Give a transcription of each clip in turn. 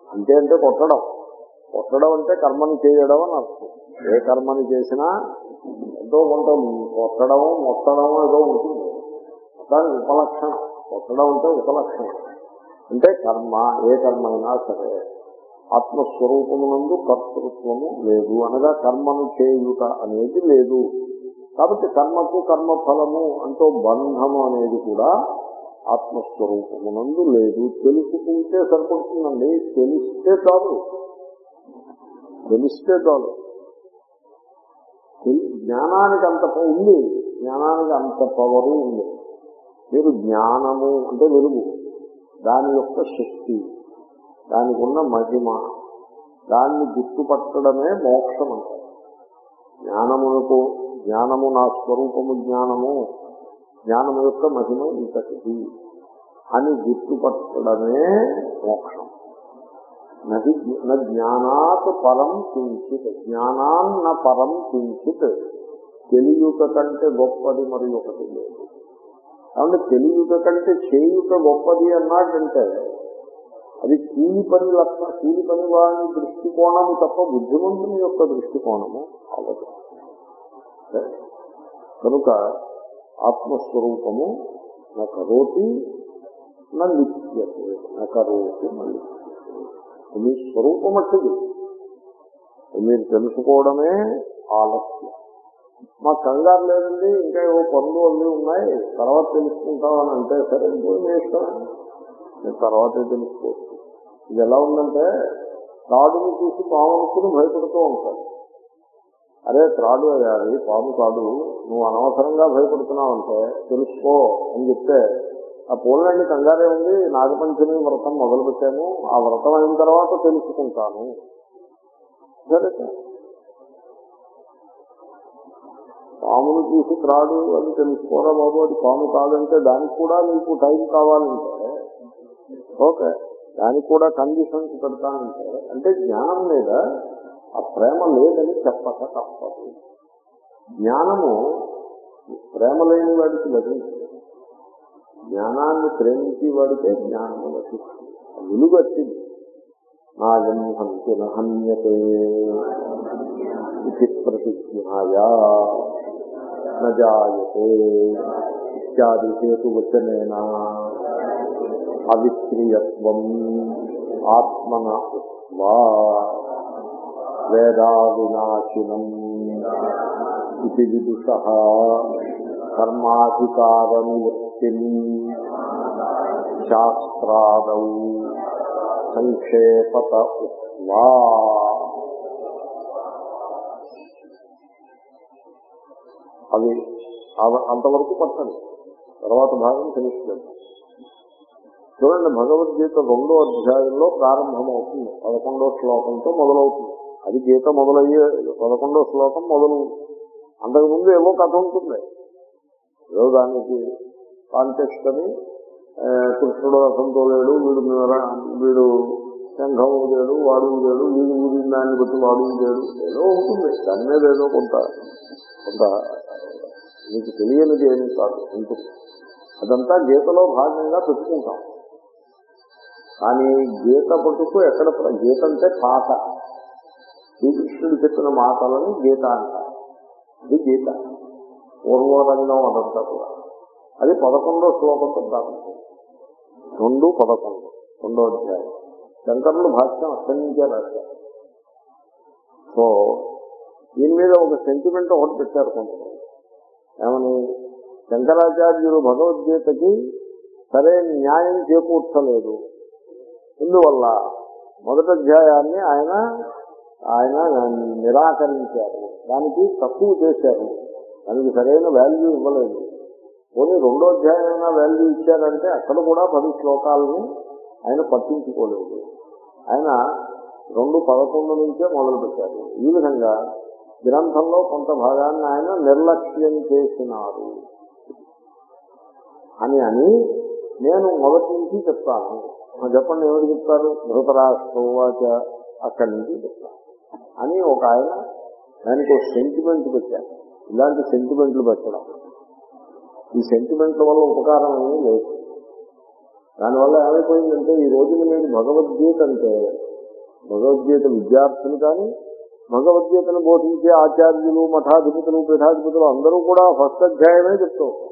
అంతే అంటే కొట్టడం కొట్టడం అంటే కర్మని చేయడం అని అర్థం ఏ కర్మని చేసినా ఎంతో కొంత కొట్టడం మొత్తడం ఏదో ఉంటుంది దాని ఉపలక్షణం కొట్టడం అంటే ఉపలక్షణం అంటే కర్మ ఏ కర్మ అయినా సరే ఆత్మస్వరూపమునందు కర్తృత్వము లేదు అనగా కర్మను చేయుట అనేది లేదు కాబట్టి కర్మకు కర్మ ఫలము అంటూ బంధము అనేది కూడా ఆత్మస్వరూపమునందు లేదు తెలుసుకుంటే సరిపడుతుందండి తెలిస్తే చాలు తెలిస్తే చాలు తెలి- జ్ఞానానికి అంత ప- ఉంది జ్ఞానానికి అంత పవరు ఉంది మీరు జ్ఞానము అంటే వెలుగు దాని యొక్క శక్తి దానికి ఉన్న మహిమ దాన్ని గుర్తుపట్టడమే మోక్షం అంటారు జ్ఞానమునకు జ్ఞానము నా స్వరూపము జ్ఞానము జ్ఞానము యొక్క మహిమ ఇంతటిది అని గుర్తుపట్టడమే మోక్షం నది న జ్ఞానాత్ పరం కించిత్ జ్ఞానాన్న పరం కించిత్ తెలియుట కంటే గొప్పది మరి ఒకటి లేదు కాబట్టి తెలియుట కంటే చేయుట గొప్పది అన్నాడంటే అది కూలి పని లక్షణ కూలి పని వాడి దృష్టికోణము తప్ప బుద్ధిమంతుని యొక్క దృష్టికోణము అవదు కనుక ఆత్మస్వరూపము నా కరోతి నా లిప్యతే నా కరోతి నా లిప్యతే మీ స్వరూపం అట్టిది మీరు తెలుసుకోవడమే ఆలస్యం మా కంగారు లేదండి ఇంకా ఏవో పనులు అన్నీ ఉన్నాయి తర్వాత తెలుసుకుంటామని అంటే సరే ఇంకో మీ ఇష్టం నేను తర్వాతే తెలుసుకోవచ్చు ఇది ఎలా ఉందంటే త్రాడుని చూసి పాము అనుకుని భయపడుతూ ఉంటాడు అరే త్రాడు అది పాము కాదు నువ్వు అనవసరంగా భయపడుతున్నావు అంటే తెలుసుకో అని చెప్తే ఆ పూలండి కంగారే ఉంది నాగపంచమి వ్రతం మొదలు పెట్టాను ఆ వ్రతం అయిన తర్వాత తెలుసుకుంటాను సరే సార్. పామును చూసి త్రాడు అని తెలుసుకోరా బాబు అది పాము కాదంటే దానికి కూడా మీకు టైం కావాలంటే ఓకే దానికి కూడా కండిషన్స్ పెడతానంటే అంటే జ్ఞానం మీద ఆ ప్రేమ లేదని చెప్పక తప్పదు జ్ఞానము ప్రేమ లేని వాడికి లభించదు జ్ఞానాన్ని ప్రేమించి వాడితే జ్ఞానము లభిస్తుంది విలుగట్టింది నాయం హంతి నహన్యతే ఇది ప్రతిజ్ఞాయా నజాయతే ఇత్యాది హేతువచనేనా అవిక్రియత్వం ఆత్మన ఉక్వా వేదా వినాశినం ఇది విదుష కర్మాధికార నివృత్తి శాస్త్రాదౌ సంక్షేపత ఉక్వా అవి అవ- అంతవరకు పట్టండి తర్వాత భాగం తెలుస్తుంది చూడండి భగవద్గీత రెండో అధ్యాయంలో ప్రారంభమవుతుంది పదకొండో శ్లోకంతో మొదలవుతుంది అది గీత మొదలయ్యే పదకొండో శ్లోకం మొదలు అంతకుముందు ఏవో కథ ఉంటుంది ఏదో దానికి కాంటెక్స్ట్ అని ఆ, కృష్ణుడు రథంతో లేడు వీడు మీర- వీడు శంఖం ఊదాడు వాడు ఊదాడు వీడు ఊదిన దాన్ని బట్టి వాడు ఊదాడు ఏదో ఉంటుంది దాని మీద ఏదో కొంత కొంత మీకు తెలియనిది ఏమీ కాదు ఉంటుంది అదంతా గీతలో భాగంగా పెట్టుకుంటాం కానీ గీత పట్టుకు ఎక్కడ ప్ర- గీత అంటే పాట శ్రీకృష్ణుడు చెప్పిన మాటలను గీత అంటారు అది గీత పూర్వరంగం అదంతా కూడా అది పదకొండో శ్లోకంతో ప్రారంభం రెండు పదకొండు రెండో అధ్యాయం శంకరులు భాష్యం అక్కడి నుంచే రాశారు సో దీని మీద ఒక సెంటిమెంట్ ఒకటి పెట్టారు కొంతమంది ఏమని శంకరాచార్యులు భగవద్గీతకి సరైన న్యాయం చేకూర్చలేదు ఇందువల్ల మొదటి అధ్యాయాన్ని ఆయన ఆయన నిరాకరించారు దానికి తక్కువ చేశారు దానికి సరైన వాల్యూ ఇవ్వలేదు పోనీ రెండో అధ్యాయమైనా వాల్యూ ఇచ్చారంటే అక్కడ కూడా పది శ్లోకాలని ఆయన పట్టించుకోలేదు ఆయన రెండు పదకొండు నుంచే మొదలు పెట్టారు ఈ విధంగా గ్రంథంలో కొంత భాగాన్ని ఆయన నిర్లక్ష్యం చేసినారు అని అని నేను మొదటి నుంచి చెప్తాను ఆ చెప్పండి ఎవరు చెప్తారు ధృతరాష్ట్రవాచ అక్కడి నుంచి చెప్తాను అని ఒక ఆయన దానికి ఒక సెంటిమెంట్ పెట్టారు ఇలాంటి సెంటిమెంట్లు పెట్టడం ఈ సెంటిమెంట్ల వల్ల ఉపకారం ఏమీ లేదు దానివల్ల ఏమైపోయిందంటే ఈ రోజున మీరు భగవద్గీత అంటే భగవద్గీత విద్యార్థులు కానీ భగవద్గీతను బోధించే ఆచార్యులు మఠాధిపతులు పీఠాధిపతులు అందరూ కూడా ఫస్ట్ అధ్యాయమే చెప్తూ ఉంటారు.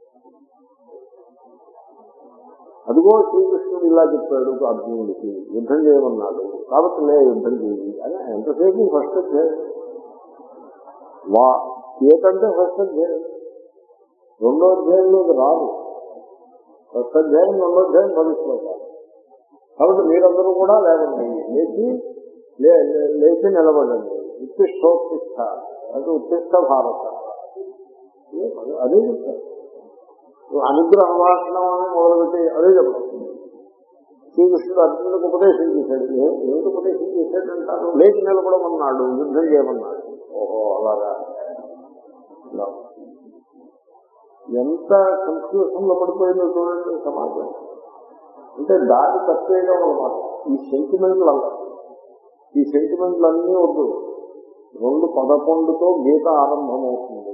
అదిగో శ్రీకృష్ణుడు ఇలా చెప్పాడు అర్జునుడికి యుద్ధం చేయమన్నాడు కాబట్టి లే యుద్ధం చేయి అని ఎంతసేపు ఫస్ట్ అధ్యాయం వా ఏకంటే ఫస్ట్ అధ్యాయం రెండో అధ్యాయంలోకి రాదు ఫస్ట్ అధ్యాయం రెండో అధ్యాయం పది శ్లోకాలు కాబట్టి మీరందరూ కూడా లేవండి లేచి లే- లే- లేచి నిలబడండి ఉత్తిష్టోత్తిష్ట అంటే ఉత్తిష్ట భారత అదే చెప్తారు అనుగ్రహ భాషణం అని మొదలుపెట్టి అదే చెప్పడం శ్రీకృష్ణుడు అర్జునుడికి ఉపదేశం చేశాడు ఏ- ఏమిటి ఉపదేశం చేశాడంటారు లేచి నిలబడమన్నాడు యుద్ధం చేయమన్నాడు ఓహో అలాగా ఇలా. ఎంత కన్ఫ్యూషన్ లో పడిపోయిందో చూడండి సమాజం అంటే దారి తప్పేయడం అన్నమాట ఈ సెంటిమెంట్లు అల్ల ఈ సెంటిమెంట్లు అన్నీ వద్దు రెండు పదకొండుతో గీత ఆరంభమవుతుంది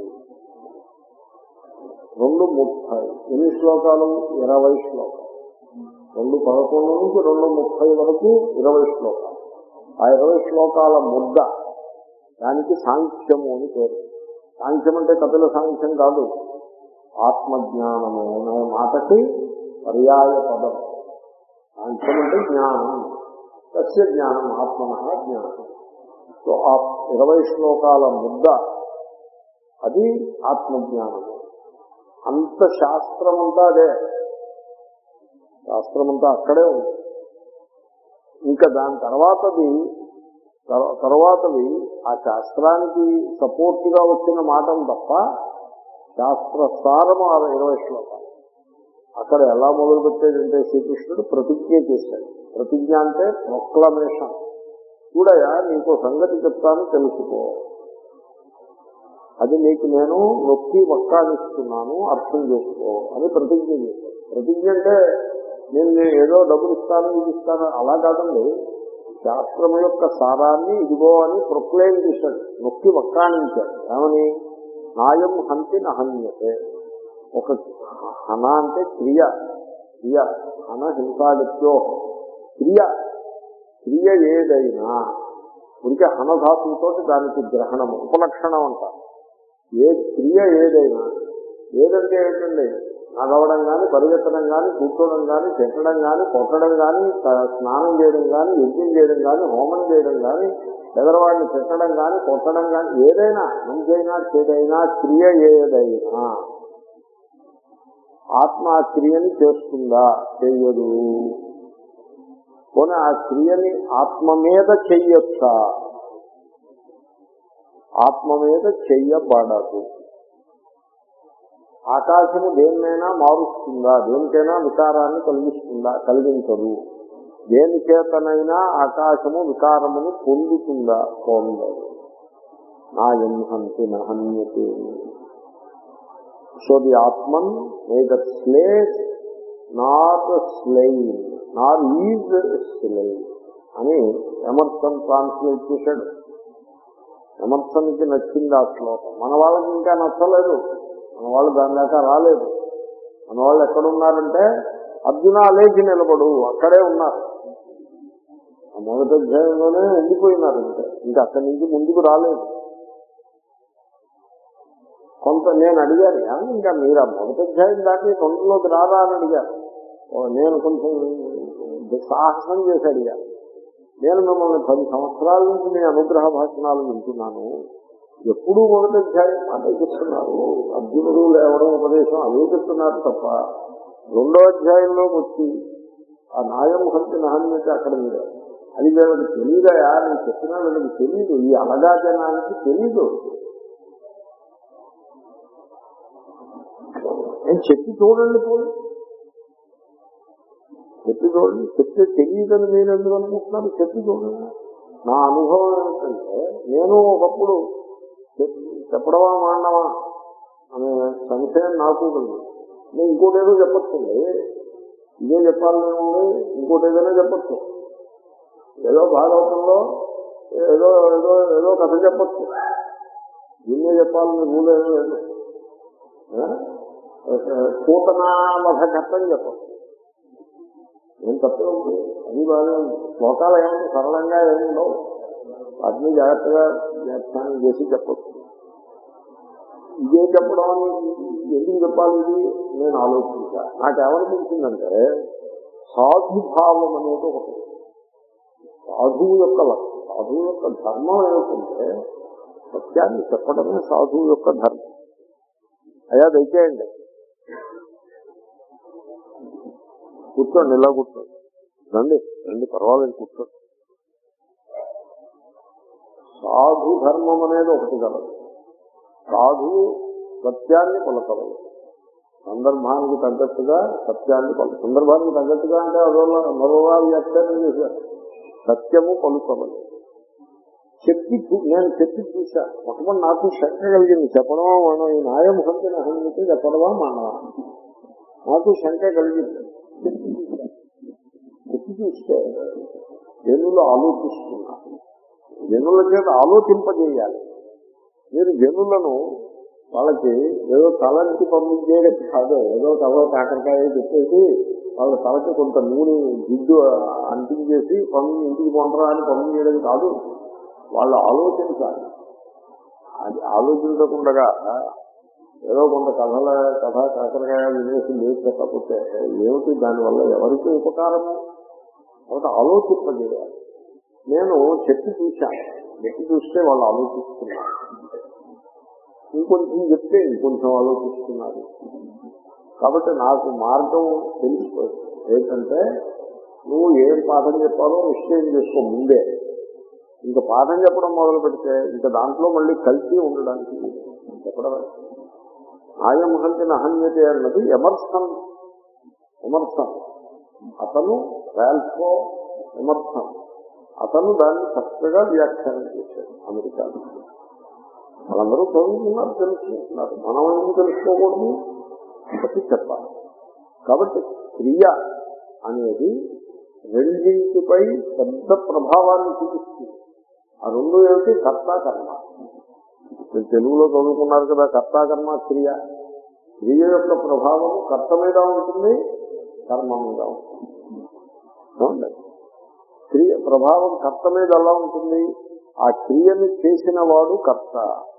రెండు ముప్పై ఎన్ని శ్లోకాలు ఇరవై శ్లోకాలు రెండు పదకొండు నుంచి రెండు ముప్పై వరకు ఇరవై శ్లోకాలు ఆ ఇరవై శ్లోకాల ముద్ద దానికి సాంఖ్యము అని పేరు సాంఖ్యం అంటే కపిల సాంఖ్యం కాదు ఆత్మజ్ఞానము అనే మాటకి పర్యాయ పదం సాంఖ్యం అంటే జ్ఞానం సస్య జ్ఞానం ఆత్మన జ్ఞానం సో ఆ ఇరవై శ్లోకాల ముద్ద అది ఆత్మజ్ఞానము అంత శాస్త్రం అంతా అదే శాస్త్రం అంతా అక్కడే ఉంది ఇంకా దాని తర్వాతది తర్వా- తర్వాతవి ఆ శాస్త్రానికి సపోర్ట్ గా వచ్చిన మాటలు తప్ప శాస్త్ర సారము ఆ ఇరవై శ్లోకాలు అక్కడ ఎలా మొదలు పెట్టాడంటే శ్రీకృష్ణుడు ప్రతిజ్ఞ చేశాడు ప్రతిజ్ఞ అంటే ప్రొక్లమేషన్ చూడయా నీకు సంగతి చెప్తాను తెలుసుకో అది నీకు నేను నొక్కి వక్కానిస్తున్నాను అర్థం చేసుకో అని ప్రతిజ్ఞ చేశాను ప్రతిజ్ఞ అంటే నేను నేను ఏదో డబ్బులు ఇస్తాను ఇది ఇస్తాను అలా కాదండి శాస్త్రం యొక్క సారాన్ని ఇదిగో అని ప్రొక్లెయిమ్ చేశాడు నొక్కి వక్కానించాడు ఏమని నాయం హంతి నహన్యతే ఒక హన అంటే క్రియ క్రియ హన హింసాగత్యో క్రియ క్రియ ఏదైనా ఉనికి హనధాతుతో దానికి గ్రహణము ఉపలక్షణం అంటారు ఏ క్రియ ఏదైనా ఏదంటే ఏంటండి నడవడం కానీ పరిగెత్తడం కానీ కూర్చోవడం కానీ తిట్టడం కానీ కొట్టడం కానీ త- స్నానం చేయడం కానీ యజ్ఞం చేయడం కానీ హోమం చేయడం కానీ ఎదరవాడిని తిట్టడం కానీ కొట్టడం కానీ ఏదైనా మంచైనా చెడైనా క్రియ ఏదైనా ఆత్మ ఆ క్రియని చేస్తుందా చెయ్యదు పోనీ ఆ క్రియని ఆత్మ మీద చెయ్యొచ్చా ఆత్మ మీద చెయ్యబడదు ఆకాశము దేన్నైనా మారుస్తుందా దేనికైనా వికారాన్ని కలిగిస్తుందా కలిగించదు దేని చేతనైనా ఆకాశము వికారమును పొందుతుందా పొందదు నా ఎంహంతి నహన్యతే so the Atman neither slays not slain not is slain అని ఎమర్సన్ ట్రాన్స్లేట్ చేశాడు ఎమర్సన్కి నచ్చింది ఆ శ్లోకం మన వాళ్ళకి ఇంకా నచ్చలేదు మన వాళ్ళు దాని దాకా రాలేదు మన వాళ్ళు ఎక్కడున్నారంటే అర్జున లేచి నిలబడు అక్కడే ఉన్నారు ఆ మొదటి అధ్యాయంలోనే ఉండిపోయినారు ఇంకా ఇంకా అక్కడి నుంచి ముందుకు రాలేదు కొంత నేను అడిగాను "ఏమండి, ఇంకా మీరు ఆ మొదటి అధ్యాయం దాటి రెండులోకి రారా అని అడిగాను ఓ, నేను కొంచెం సాహసం చేసి అడిగాను నేను మిమ్మల్ని పది సంవత్సరాల నుంచి మీ అనుగ్రహ భాషణాలు వింటున్నాను ఎప్పుడూ మొదటి అధ్యాయం అదే చెప్తున్నారు అర్జునుడు లేవడం ఉపదేశం అదే చెప్తున్నారు తప్ప రెండో అధ్యాయంలోకి వచ్చి ఆ నాయం హంతి నహన్యత అక్కడ మీరు అది వీళ్ళకి తెలియదయా నేను చెప్పినా వీళ్ళకి తెలియదు ఈ అలగా జనానికి తెలియదు నేను చెప్పి చూడండి పోయి చెప్పి చూడండి చెప్తే తెలియదని మీరు ఎందుకు అనుకుంటున్నారు చెప్పి చూడండి నా అనుభవం ఏమిటంటే నేను ఒకప్పుడు చెప్- చెప్పడమా మాండమా అనే సంశయం నాకు ఉంది నేను ఇంకోటి ఏదో చెప్పొచ్చండి ఇదే చెప్పాలని ఉంది ఇంకోటి ఏదైనా చెప్పొచ్చు ఏదో భాగవతంలో ఏదో ఏదో ఏదో కథ చెప్పొచ్చు దీన్నే చెప్పాలని రూల్ ఏదో లేదు పూతనా వధ కథని చెప్పచ్చు ఏం తప్పే ఉంది అది బాగా శ్లోకాలు ఏమంటే సరళంగా ఏమి ఉండవు వాటిని జాగ్రత్తగా వ్యాఖ్యానం చేసి చెప్పచ్చు ఇదే చెప్పడం అని ఎందుకు చెప్పాలి ఇది నేను ఆలోచించా నాకేమనిపించిందంటే సాధుభావం అనేది ఒకటి సాధువు యొక్క లక్షణం సాధువు యొక్క ధర్మం ఏమిటంటే సత్యాన్ని చెప్పడమే సాధువు యొక్క ధర్మం అయ్యా దయచేయండి కూర్చోండి ఇలా కూర్చోండి రండి రండి పర్వాలేదు కూర్చోండి సాధు ధర్మం అనేది ఒకటి కలదు సాధు సత్యాన్ని పలకవలు సందర్భానికి తగ్గట్టుగా సత్యాన్ని పలు సందర్భానికి తగ్గట్టుగా అంటే అదోలా మరోలా వ్యాఖ్యానం చేశారు సత్యము పలుకవలు చెప్పి చూ- నేను చెప్పి చూశా మొట్టమొదటి నాకు శంక కలిగింది చెప్పడం మనం ఈ న్యాయముఖంతి నహంతి చెప్పడమా మన నాకు శంక కలిగింది చెప్పి చూశా చెప్పి చూస్తే జనులు ఆలోచిస్తున్నారు జనుల చేత ఆలోచింపజేయాలి మీరు జనులను వాళ్ళకి ఏదో తలకి పంపించేయడం కాదు ఏదో తల కాకరకాయ చెప్పేసి వాళ్ళ తలకి కొంత నూనె జిడ్డు అంటించేసి పంపి ఇంటికి పంపరా అని పంపించేయడం కాదు వాళ్ళు ఆలోచించాలి అది ఆలోచించకుండా ఏదో కొంత కథల కథ కాకరకాయ వినేసి లేదు చెప్పకపోతే ఏమిటి దానివల్ల ఎవరికి ఉపకారము కాబట్టి ఆలోచింపజేయాలి నేను చెప్పి చూశాను చెప్పి చూస్తే వాళ్ళు ఆలోచిస్తున్నారు ఇంకొంచెం చెప్తే ఇంకొంచెం ఆలోచిస్తున్నారు కాబట్టి నాకు మార్గం తెలిసిపోయింది ఏంటంటే నువ్వు ఏం పాఠం చెప్పాలో నిశ్చయం చేసుకో ముందే ఇంకా పాఠం చెప్పడం మొదలు పెడితే ఇంకా దాంట్లో మళ్ళీ కలిసి ఉండడానికి లేదు. చెప్పడమే ఆయం హంతిన అహన్యత అన్నది ఎమర్సన్ ఎమర్సన్ అతను రాల్ఫో ఎమర్సన్ అతను దాన్ని చక్కగా వ్యాఖ్యానం చేశాడు అమెరికాలో వాళ్ళందరూ చదువుతున్నారు తెలుసుకుంటున్నారు మనం ఏం తెలుసుకోకూడదు కాబట్టి చెప్పాలి కాబట్టి క్రియ అనేది రెండింటిపై పెద్ద ప్రభావాన్ని చూపిస్తుంది ఆ రెండు ఏమిటి కర్త కర్మ మీరు తెలుగులో చదువుకున్నారు కదా కర్త కర్మ క్రియ క్రియ యొక్క ప్రభావం కర్త మీద ఉంటుంది కర్మ మీద ఉంటుంది ఏమండి? క్రియ ప్రభావం కర్త మీద ఎలా ఉంటుంది ఆ క్రియను చేసిన వాడు కర్త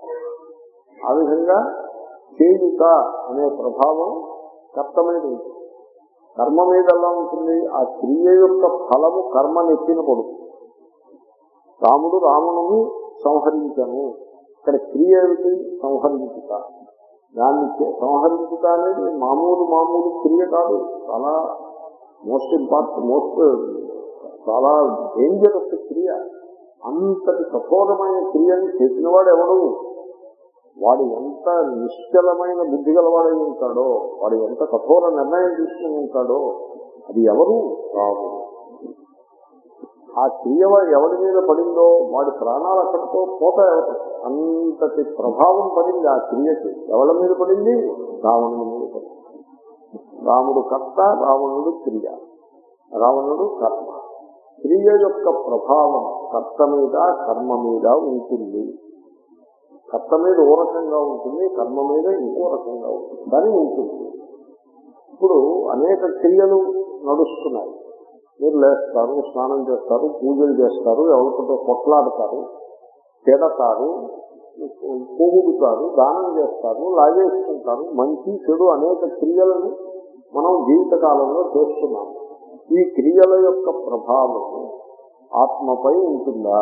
ఆ విధంగా చేయుట అనే ప్రభావం కర్త మీద ఉంటుంది కర్మ మీద ఎలా ఉంటుంది ఆ క్రియ యొక్క ఫలము కర్మ నెత్తిన పడుతుంది రాముడు రావణుని సంహరించను ఇక్కడ క్రియ ఏమిటి సంహరించుట దాన్ని చే- సంహరించుట అనేది మామూలు మామూలు క్రియ కాదు చాలా మోస్ట్ ఇంపార్టెంట్ మోస్ట్ చాలా డేంజరస్ క్రియ అంతటి కఠోరమైన క్రియని చేసినవాడు ఎవడు వాడు ఎంత నిశ్చలమైన బుద్ధి గలవాడై ఉంటాడో వాడు ఎంత కఠోర నిర్ణయం తీసుకుని ఉంటాడో అది ఎవరు రాముడు ఆ క్రియ వాడు ఎవరి మీద పడిందో వాడి ప్రాణాలు అక్కడితో పోతాయి అంతటి ప్రభావం పడింది ఆ క్రియకి ఎవరి మీద పడింది రావణుడి మీద పడింది రాముడు కర్త రావణుడు క్రియ రావణుడు కర్మ క్రియ యొక్క ప్రభావం కర్త మీద కర్మ మీద ఉంటుంది కర్త మీద ఓ రకంగా ఉంటుంది కర్మ మీద ఇంకో రకంగా ఉంటుంది కానీ ఉంటుంది ఇప్పుడు అనేక క్రియలు నడుస్తున్నాయి మీరు లేస్తారు స్నానం చేస్తారు పూజలు చేస్తారు ఎవరితో కొట్లాడతారు తిడతారు పోగుడుతారు దానం చేస్తారు లాగేసుకుంటారు మంచి చెడు అనేక క్రియలను మనం జీవితకాలంలో చేస్తున్నాం ఈ క్రియల యొక్క ప్రభావం ఆత్మపై ఉంటుందా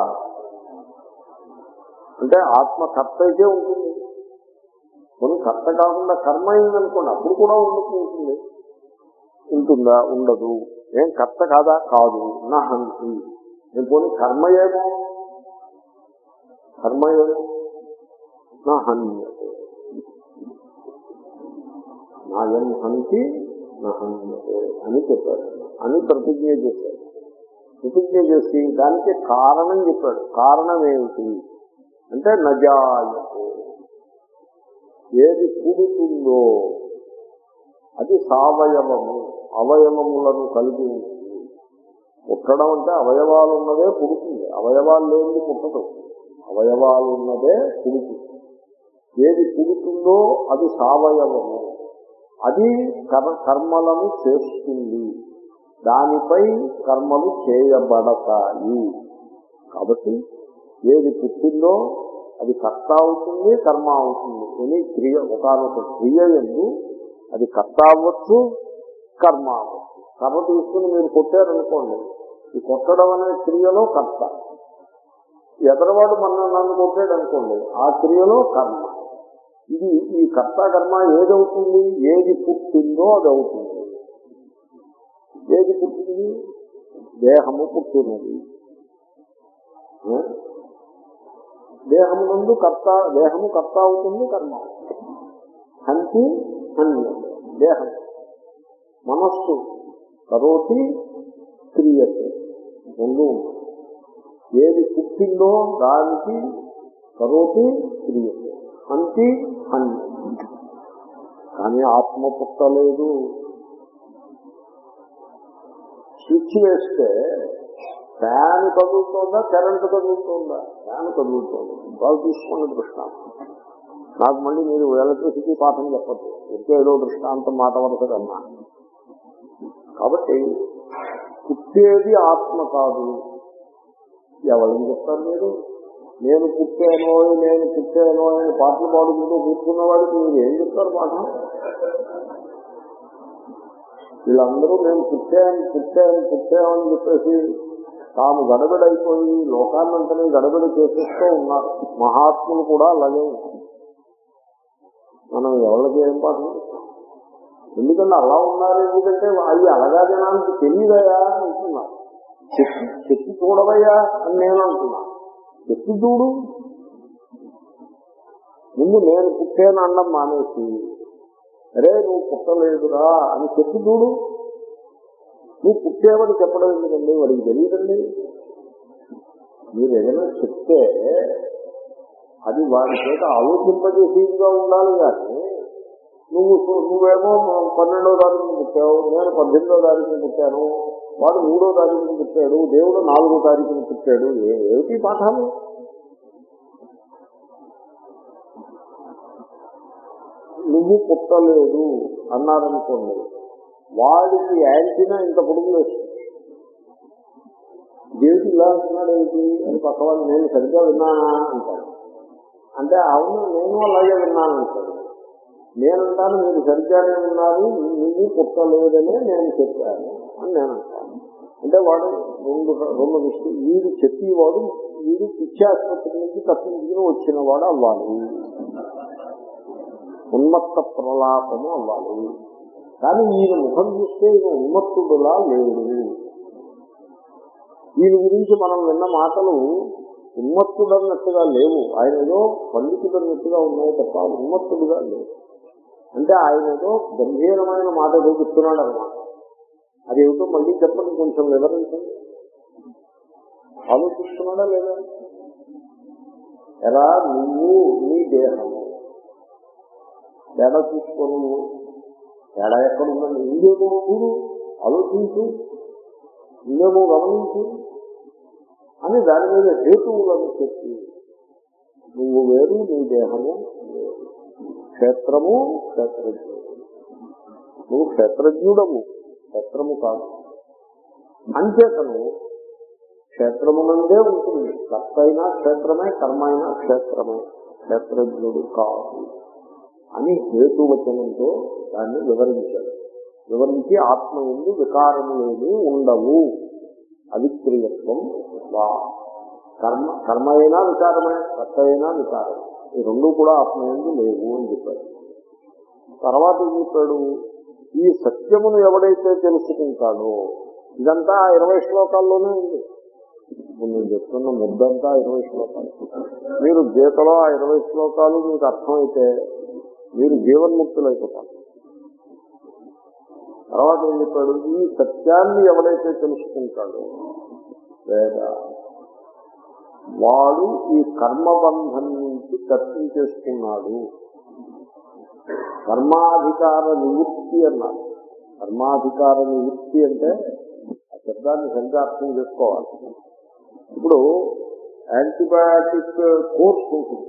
అంటే ఆత్మ కర్త అయితే ఉంటుంది మనం కర్త కాకుండా కర్మ అయిందనుకోండి అప్పుడు కూడా ఉంటుంది ఉంటుందా ఉండదు ఏం కర్త కాదా కాదు నా హంతి నేను పోనీ కర్మ ఏమో కర్మ ఏమో నా హన్యతే నాయం హంతి నా హన్యతే అని చెప్పాడు అని ప్రతిజ్ఞ చేశాడు ప్రతిజ్ఞ చేసి దానికి కారణం చెప్పాడు కారణం ఏమిటి అంటే నజాయతే ఏది పుడుతుందో అది సావయవము అవయవములను కలిగి ఉంటుంది పుట్టడం అంటే అవయవాలు ఉన్నదే పుడుతుంది అవయవాలు లేనిది పుట్టదు అవయవాలు ఉన్నదే పుడుతుంది ఏది పుడుతుందో అది సావయవము అది కర్- కర్మలను చేస్తుంది దానిపై కర్మలు చేయబడతాయి కాబట్టి ఏది పుట్టిందో అది కర్త అవుతుంది కర్మ అవుతుంది ఎనీ క్రియ ఒకనొక క్రియ ఎందు అది కర్త అవ్వచ్చు కర్మ అవ్వచ్చు కర్మ తీసుకుని మీరు కొట్టారనుకోండి ఈ కొట్టడం అనే క్రియలో కర్త ఎదరవాడు మన నన్ను కొట్టాడు అనుకోండి ఆ క్రియలో కర్మ ఇది ఈ కర్త కర్మ ఏదవుతుంది ఏది పుట్టిందో అది అవుతుంది ఏది పుట్టింది దేహము పుట్టినది ఏ? దేహము నందు కర్త దేహము కర్త అవుతుంది కర్మ అవుతుంది. హంతి హన్య దేహం మనస్సు కరోతి క్రియతే రెండు ఉన్నాయి. ఏది పుట్టిందో దానికి కరోతి క్రియతే హంతి హన్య కానీ ఆత్మ పుట్టలేదు స్విచ్ వేస్తే ఫ్యాన్ కదులుతోందా కరెంట్ కదులుతోందా ఫ్యాన్ కదులుతోంది వాళ్ళు తీసుకోండి దృష్టాంతం నాకు మళ్ళీ మీరు ఎలక్ట్రిసిటీ పాఠం చెప్పద్దు ఇంకే ఏదో దృష్టాంతం మాట వరసదన్నా కాబట్టి పుట్టేది ఆత్మ కాదు ఎవరిని చెప్తారు మీరు నేను పుట్టానో నేను పుట్టానో అని పాటలు పాడుకుంటూ కూర్చున్న వాడికి మీరు ఏం చెప్తారు పాఠం వీళ్ళందరూ నేను పుట్టాను పుట్టాను పుట్టామని చెప్పేసి తాము గడబడైపోయి లోకాన్నంతని గడబడి చేసేస్తూ ఉన్నారు మహాత్ములు కూడా అలాగే ఉన్నారు మనం ఎవరికి ఏం పాఠం చెప్తాం? ఎందుకంటే అలా ఉన్నారు ఎందుకంటే అవి అలగా జనానికి తెలియదయా అని అంటున్నారు చెప్పి చెప్పి చూడవయ్యా అని నేను అంటున్నా చెప్పి చూడు ముందు నేను పుట్టాను అనడం మానేసి అరే నువ్వు పుట్టలేదురా అని చెప్పి చూడు నువ్వు పుట్టేవని చెప్పడం ఎందుకండి వాడికి తెలియదండి మీరు ఏదైనా చెప్తే అది వాడి చేత ఆలోచింపజేసేదిగా ఉండాలి కానీ నువ్వు నువ్వేమో పన్నెండో తారీఖున పుట్టావు నేను పద్దెనిమిదో తారీఖున పుట్టాను వాడు మూడో తారీఖున పుట్టాడు దేవుడు నాలుగో తారీఖున పుట్టాడు ఏ- ఏమిటి పాఠాలు నువ్వు పుట్టలేదు అన్నారనుకోండి వాడికి యాంటీనా ఇంత పొడుగు వేస్తుంది దేవుడు ఇలా అంటున్నాడు ఏంటి అని పక్క వాళ్ళు నేను సరిగ్గా విన్నానా అంటాడు అంటే అవును నేను అలాగే విన్నాను అంటాడు నేనంటాను మీరు సరిగ్గానే విన్నారు నువ్వు పుట్టలేదనే నేను చెప్పాను అని నేను అంటాను అంటే వాడు రెండు రెండు విషయం వీడు చెప్పేవాడు వీడు పిచ్చాసుపత్రి నుంచి తప్పించుకుని వచ్చిన వాడు అవ్వాలి ఉన్మత్త ప్రలాపము అవ్వాలి కానీ ఈయన ముఖం చూస్తే ఈయన ఉన్మత్తుడులా లేడు ఈయన గురించి మనం విన్న మాటలు ఉన్మత్తుడన్నట్టుగా లేవు ఆయన ఏదో పండితుడన్నట్టుగా ఉన్నాయి తప్ప ఉన్మత్తుడుగా లేవు అంటే ఆయన ఏదో గంభీరమైన మాట ఏదో చెప్తున్నాడు అన్నమాట అదేమిటో మళ్ళీ చెప్పండి కొంచెం వివరించండి ఆలోచిస్తున్నాడా లేదా ఎరా నువ్వు నీ దేహము తేడా చూసుకో నువ్వు తేడా ఎక్కడ ఉందండి ఇందేమో చూడు ఆలోచించు ఇందేమో గమనించు అని దాని మీద హేతువులను చెప్పి నువ్వు వేరు నీ దేహము వేరు క్షేత్రము క్షేత్రజ్ఞుడు నువ్వు క్షేత్రజ్ఞుడము క్షేత్రము కాదు అంచేతను క్షేత్రమునందే ఉంటుంది కర్త అయినా క్షేత్రమే కర్మ అయినా క్షేత్రమే క్షేత్రజ్ఞుడు కాదు అని హేతువచనంతో దాన్ని వివరించాడు వివరించి ఆత్మ ఎందు వికారములేమి ఉండవు అవిక్రియత్వం వా కర్మ కర్మ అయినా వికారమే కర్త అయినా వికారమే ఈ రెండు కూడా ఆత్మ ఎందు లేవు అని చెప్పాడు తర్వాత ఏం చెప్పాడు ఈ సత్యమును ఎవడైతే తెలుసుకుంటాడో ఇదంతా ఆ ఇరవై శ్లోకాల్లోనే ఉంది ఇప్పుడు నేను చెప్తున్న ముద్దంతా ఇరవై శ్లోకాలు మీరు గీతలో ఆ ఇరవై శ్లోకాలు మీకు అర్థమైతే మీరు జీవన్ముక్తులైపోతారు తర్వాత ఏం చెప్పాడు ఈ సత్యాన్ని ఎవడైతే తెలుసుకుంటాడో లేదా వాడు ఈ కర్మబంధం నుంచి తప్పించేసుకున్నాడు కర్మాధికార నివృత్తి అన్నారు కర్మాధికార నివృత్తి అంటే ఆ శబ్దాన్ని సరిగ్గా అర్థం చేసుకోవాలి ఇప్పుడు యాంటీబయాటిక్ కోర్స్ ఉంటుంది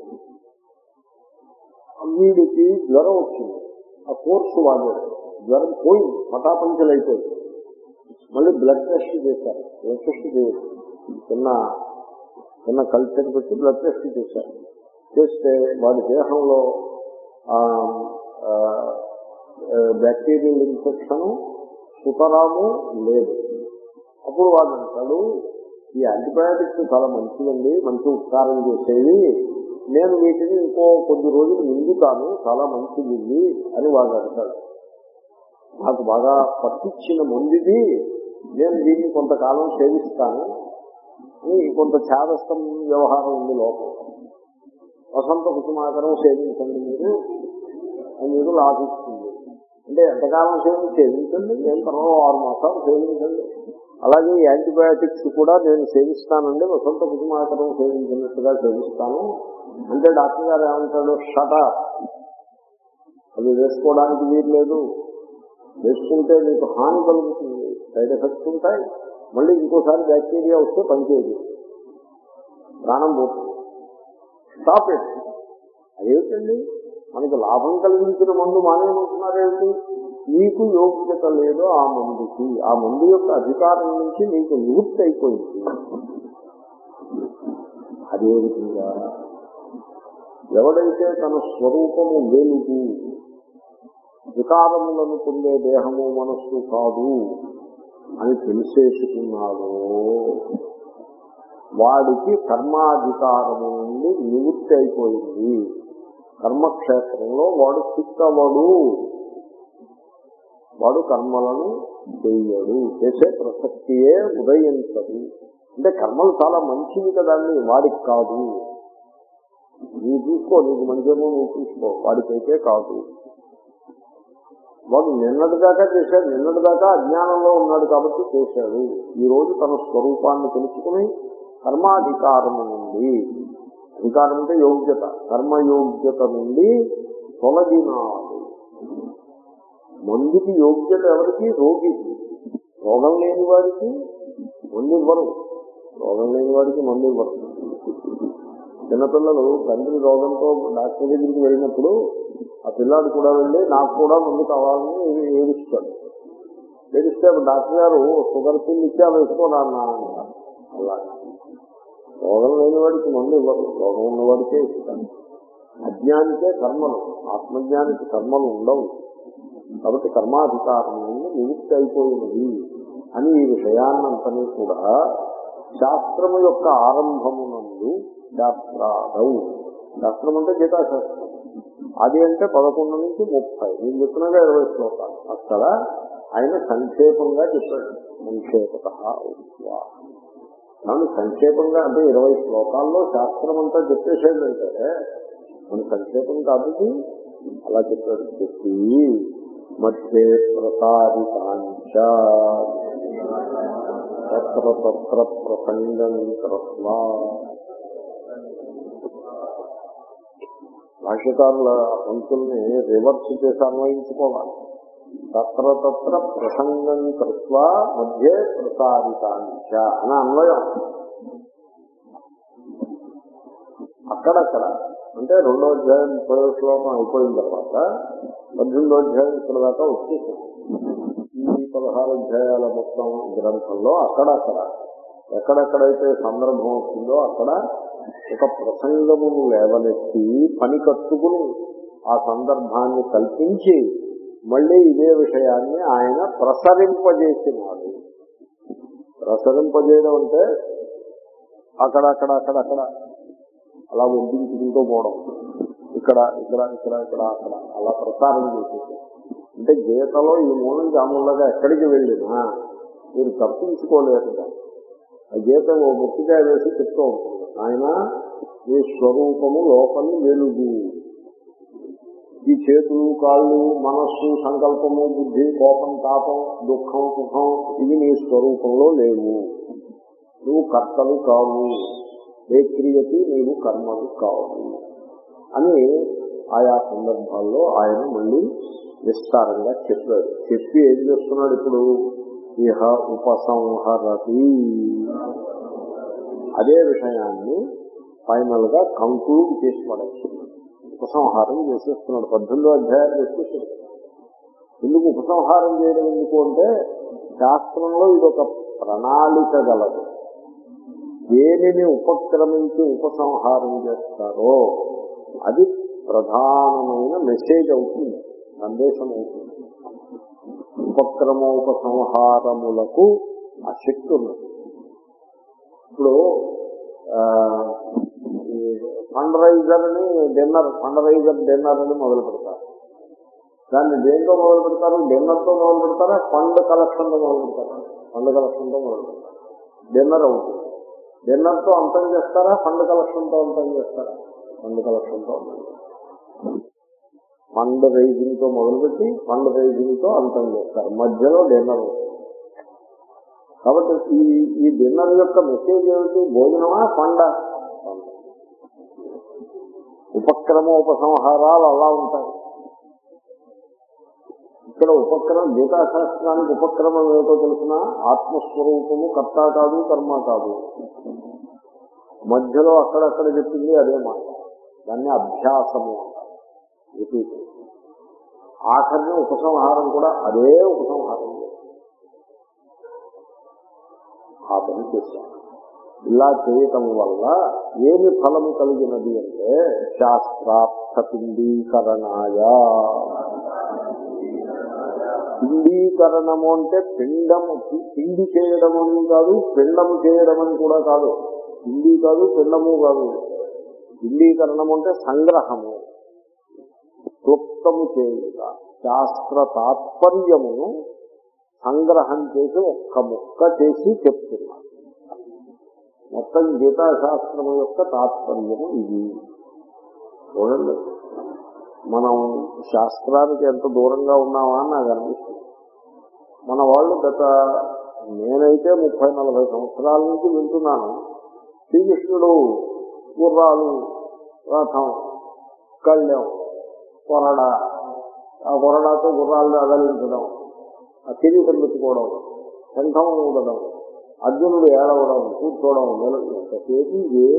వీడికి జ్వరం వచ్చింది ఆ కోర్సు వాడాడు జ్వరం పోయింది పటాపంచలు అయిపోయింది మళ్ళీ బ్లడ్ టెస్ట్ చేశారు బ్లడ్ టెస్ట్ చేయరు చిన్న చిన్న కల్చర్ పెట్టి బ్లడ్ టెస్ట్ చేశారు చేస్తే వాడి దేహంలో బ్యాక్టీరియల్ ఇన్ఫెక్షన్ సుతరాము లేదు అప్పుడు వాడు అంటాడు ఈ యాంటీబయాటిక్స్ చాలా మంచిదండి మంచి ఉపకారం చేసేవి నేను వీటిని ఇంకో కొద్ది రోజులు మింగుతాను చాలా మంచిది ఇది అని వాడు అంటాడు నాకు బాగా పట్టించిన మందిది నేను దీన్ని కొంతకాలం సేవిస్తాను అని కొంత ఛాదస్థం వ్యవహారం ఉంది లోపల వసంత కుసుమాకరం సేవించండి మీరు అని మీరు లాభిస్తుంది అంటే ఎంతకాలం సేవించి సేవించండి ఏం తర్వాత ఆరు మాసాలు సేవించండి అలాగే ఈ యాంటీబయాటిక్స్ కూడా నేను సేవిస్తానండి వసంత కుసుమాకరం సేవించినట్టుగా సేవిస్తాను అంటే డాక్టర్ గారు ఏమంటాడు షట అది వేసుకోవడానికి వీలు లేదు వేసుకుంటే మీకు హాని కలుగుతుంది సైడ్ ఎఫెక్ట్స్ ఉంటాయి మళ్ళీ ఇంకోసారి బ్యాక్టీరియా వస్తే పనిచేయదు ప్రాణం పోతుంది స్టాప్ ఇట్ అదేమిటండి మనకి లాభం కలిగించిన మందు మానేమంటున్నారేమిటి నీకు యోగ్యత లేదు ఆ మందుకి ఆ మందు యొక్క అధికారం నుంచి నీకు నివృత్తి అయిపోయింది అదే విధంగా ఎవడైతే తన స్వరూపము వెలుగు వికారములను పొందే దేహము మనస్సు కాదు అని తెలిసేసుకున్నాడో వాడికి కర్మాధికారము నుండి నివృత్తి అయిపోయింది కర్మక్షేత్రంలో వాడు చిక్కవడు వాడు కర్మలను చెయ్యడు చేసే ప్రసక్తియే ఉదయించదు అంటే కర్మలు చాలా మంచివి కదండి వాడికి కాదు నువ్వు చూసుకో నీకు మంచిగా నువ్వు చూసుకో వాడికైతే కాదు వాడు నిన్నటి దాకా చేశాడు నిన్నటి దాకా అజ్ఞానంలో ఉన్నాడు కాబట్టి చేశాడు ఈ రోజు తన స్వరూపాన్ని తెలుసుకుని కర్మాధికారము నుండి అధికారం అంటే యోగ్యత కర్మయోగ్యత నుండి తొలగినాడు మందుకి యోగ్యత ఎవరికి రోగికి రోగం లేని వాడికి మందు ఇవ్వరు రోగం లేని వాడికి మందు ఇవ్వరు చిన్నపిల్లలు తండ్రి రోగంతో డాక్టర్ దగ్గరికి వెళ్ళినప్పుడు ఆ పిల్లాడు కూడా వెళ్ళి నాకు కూడా మందు కావాలని ఏడుస్తాడు ఏడిస్తే అప్పుడు డాక్టర్ గారు షుగర్ పిల్ ఇచ్చా వేసుకోరా అన్నా అంటారు అలా రోగం లేని వాడికి మందు ఇవ్వరు రోగం ఉన్నవాడికే ఇస్తారు అజ్ఞానికే కర్మలు ఆత్మజ్ఞానికి కర్మలు ఉండవు కాబట్టి కర్మాధికారం నుండి నివృత్తి అయిపోయినది అని ఈ విషయాన్నంతని కూడా శాస్త్రము యొక్క ఆరంభమునందు శాస్త్రాదవు శాస్త్రం అంటే గీతాశాస్త్రం అది అంటే పదకొండు నుంచి ముప్పై నేను చెప్పినగా ఇరవై శ్లోకాలు అక్కడ ఆయన సంక్షేపంగా చెప్పాడు సంక్షేపత కానీ సంక్షేపంగా అంటే ఇరవై శ్లోకాల్లో శాస్త్రం అంతా చెప్పేసేదంటే మన సంక్షేపం కాదు ఇది. అలా చెప్పాడు చెప్పి మధ్య ప్రసారితాంచ తత్ర తత్ర ప్రసంగం కృత్వా భాష్యకారుల పంతుల్ని రివర్స్ చేసి అన్వయించుకోవాలి తత్ర తత్ర ప్రసంగం కృత్వా మధ్య ప్రసారితాంచ అని అన్వయం అక్కడక్కడ అంటే రెండో అధ్యాయం ముప్పై శ్లోకం అయిపోయిన తర్వాత పద్దెనిమిదో అధ్యాయం ఇక్కడ దాకా వచ్చేసింది ఈ పదహారు అధ్యాయాల మొత్తం గ్రంథంలో అక్కడక్కడ ఎక్కడెక్కడైతే సందర్భం వస్తుందో అక్కడ ఒక ప్రసంగమును లేవనెత్తి పని కట్టుకుని ఆ సందర్భాన్ని కల్పించి మళ్ళీ ఇదే విషయాన్ని ఆయన ప్రసరింపజేసినాడు ప్రసరింపజేయడం అంటే అక్కడక్కడ అక్కడక్కడ అలా వడ్డించుకుంటూ పోవడం ఇక్కడ ఇక్కడ ఇక్కడ ఇక్కడ అక్కడ అలా ప్రసారం చేసేది అంటే గీతలో ఈ మూలం జాములుగా ఎక్కడికి వెళ్ళినా మీరు తప్పించుకోలేరు దాన్ని. ఆ గీత ఓ ముట్టికాయ వేసి చెప్తూ ఉంటుంది ఆయన ఈ స్వరూపము లోపలి వెలుగు ఈ చేతులు కాళ్ళు మనస్సు సంకల్పము బుద్ధి కోపం తాపం దుఃఖం సుఖం ఇవి నీ స్వరూపంలో లేవు నువ్వు కర్తలు కావు ఏ క్రియకి నీవు కర్మలు కావు అని ఆయా సందర్భాల్లో ఆయన మళ్ళీ విస్తారంగా చెప్పాడు చెప్పి ఏం చేస్తున్నాడు ఇప్పుడు ఇహ ఉపసంహరతి అదే విషయాన్ని ఫైనల్ గా కంక్లూడ్ చేసి పడేస్తున్నాడు ఉపసంహారం చేసేస్తున్నాడు పద్దెనిమిదో అధ్యాయాలు చేసేసాడు ఎందుకు ఉపసంహారం చేయడం ఎందుకు అంటే శాస్త్రంలో ఇదొక ప్రణాళిక గలదు దేనిని ఉపక్రమించి ఉపసంహారం చేస్తారో అది ప్రధానమైన మెసేజ్ అవుతుంది సందేశం అవుతుంది ఉపక్రమోపసంహారములకు ఆ శక్తి ఉన్నది ఇప్పుడు ఫండ్ రైజర్ అని డిన్నర్ ఫండ్ రైజర్ డిన్నర్ అని మొదలు పెడతారు దాన్ని దేంతో మొదలు పెడతారు డిన్నర్ తో మొదలు పెడతారా ఫండ్ కలెక్షన్ తో మొదలు పెడతారా ఫండ్ కలెక్షన్ తో మొదలు పెడతారు డిన్నర్ అవుతుంది డిన్నర్ తో అంతం చేస్తారా ఫండ్ కలెక్షన్ తో అంతం చేస్తారా ఫండ్ కలెక్షన్ తో అంతం చేస్తారు ఫండ్ రైజింగ్ తో మొదలుపెట్టి ఫండ్ రైజింగ్ తో అంతం చేస్తారు మధ్యలో డిన్నర్ అవుతుంది కాబట్టి ఈ ఈ డిన్నర్ యొక్క మెసేజ్ ఏమిటి భోజనమా ఫండ ఉపక్రమ ఉపసంహారాలు అలా ఉంటాయి ఇక్కడ ఉపక్రమం గీతాశాస్త్రానికి ఉపక్రమం ఏమిటో తెలిసిన ఆత్మస్వరూపము కర్త కాదు కర్మ కాదు మధ్యలో అక్కడక్కడ చెప్పింది అదే మాట దాన్ని అభ్యాసము అంటారు రిపీట్ ఆఖరిని ఉపసంహారం కూడా అదే ఉపసంహారం ఆ పని చేశాను ఇలా చేయటం వల్ల ఏమి ఫలము కలిగినది అంటే శాస్త్రార్థ పిండీకరణాయ పిండీకరణము అంటే పిండము పిండి చేయడం అని కాదు పిండము చేయడం అని కూడా కాదు పిండి కాదు పిండము కాదు పిండీకరణము అంటే సంగ్రహము క్లుప్తము చేయుట శాస్త్ర తాత్పర్యమును సంగ్రహం చేసి ఒక్క ముక్క చేసి చెప్తున్నారు మొత్తం గీతాశాస్త్రము యొక్క తాత్పర్యము ఇది చూడండి మనం శాస్త్రానికి ఎంత దూరంగా ఉన్నామా అని నాకు అనిపిస్తుంది మన వాళ్ళు గత నేనైతే ముప్పై నలభై సంవత్సరాల నుంచి వింటున్నాను శ్రీకృష్ణుడు గుర్రాలు రథం కళ్యం కొరడ ఆ కొరడాతో గుర్రాలను అదలించడం ఆ కిరీటం పెట్టుకోవడం కంఠం ఊదడం అర్జునుడు ఏడవడం కూర్చోవడం ఎంతసేపు ఏ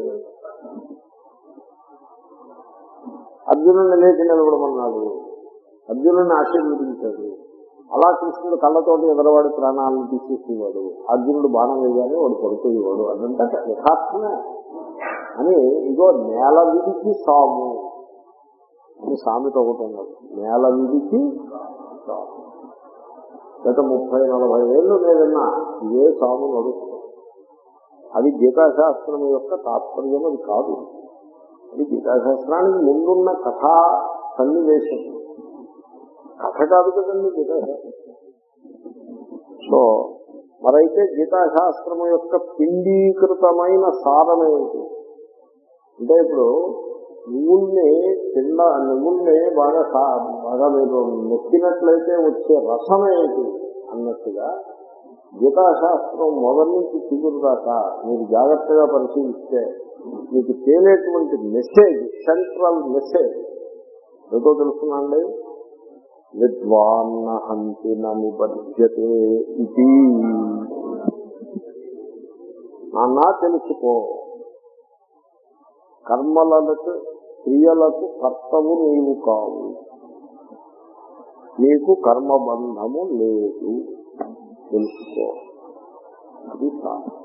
అర్జునుడిని లేచి నిలబడమన్నాడు అర్జునుడిని ఆశీర్వదించాడు అలా కృష్ణుడు కళ్ళతోటి ఎదరవాడి ప్రాణాలను తీసేసేవాడు అర్జునుడు బాణం వేయగానే వాడు పడిపోయేవాడు అదంతా యథార్థమే అని ఇగో నేల విడిచి సాము అని సామెత ఒకటి ఉన్నది నేల విడిచి సాము గత ముప్పై నలభై ఏళ్ళు లేదన్నా ఇదే సాము నడుస్తుంది అది గీతాశాస్త్రం యొక్క తాత్పర్యం అది కాదు అది గీతాశాస్త్రానికి ముందున్న కథా సన్నివేశం కథ కాదు కదండి గీతాశాస్త్రం సో మరైతే గీతాశాస్త్రము యొక్క పిండీకృతమైన సారమేమిటి అంటే ఇప్పుడు నువ్వుల్ని పిండ నువ్వుల్ని బాగా సా- బాగా మీరు నొక్కినట్లయితే వచ్చే రసం ఏమిటి అన్నట్టుగా గీతాశాస్త్రం మొదటి నుంచి చిగురు దాకా మీరు జాగ్రత్తగా పరిశీలిస్తే మీకు తేలేటువంటి మెసేజ్ సెంట్రల్ మెసేజ్ ఏదో తెలుసునండి విద్వాన్న హంతిన నిబధ్యతే ఇది నాన్నా తెలుసుకో కర్మలకు క్రియలకు కర్తవు నీవు కావు నీకు కర్మబంధము లేదు తెలుసుకో అది సారం